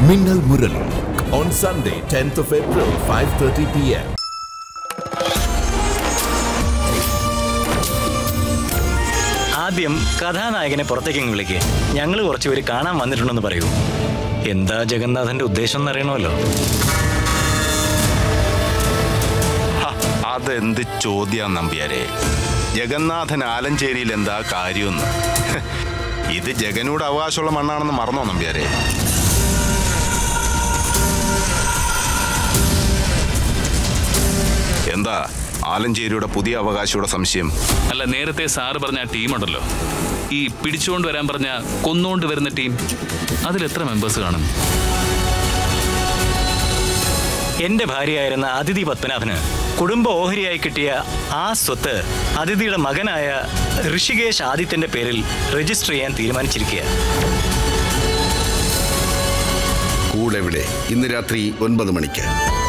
Minnal Murali on Sunday, 10th of April, 5:30 p.m. ആദ്യം കഥാനായകനെ പുറത്തേക്ക് വിളിക്ക് ഞങ്ങൾ കുറച്ചുപേര് കാണാൻ വന്നിട്ടുണ്ടെന്ന് പറയൂ എന്താ ജഗന്നാഥന്റെ ഉദ്ദേശം എന്നറിയണമല്ലോ ഹ, അതെന്ത് ചോദ്യാ നമ്പ്യാരെ ജഗന്നാഥൻ ആലഞ്ചേരിയിൽ എന്താ കാര്യമെന്ന് ഹ്, ഇത് ജഗനോട് അവകാശമുള്ള മണ്ണാണെന്ന് മറന്നോ നമ്പ്യാരെ എന്താ ആലഞ്ചേരിയുടെ പുതിയ അവകാശിയുടെ സംശയം അല്ല നേരത്തെ സാറ് പറഞ്ഞ ആ ടീമുണ്ടല്ലോ ഈ പിടിച്ചുകൊണ്ട് വരാൻ പറഞ്ഞ കൊന്നുകൊണ്ട് വരുന്ന ടീം അതിൽ എത്ര മെമ്പേഴ്സ് കാണും എന്റെ ഭാര്യയായിരുന്ന അതിഥി പത്മനാഭന് കുടുംബ ഓഹരിയായി കിട്ടിയ ആ സ്വത്ത് അതിഥിയുടെ മകനായ ഋഷികേശ് ആദിത്യന്റെ പേരിൽ രജിസ്റ്റർ ചെയ്യാൻ തീരുമാനിച്ചിരിക്കുക കൂടെവിടെ ഇന്ന് രാത്രി ഒൻപത് മണിക്ക്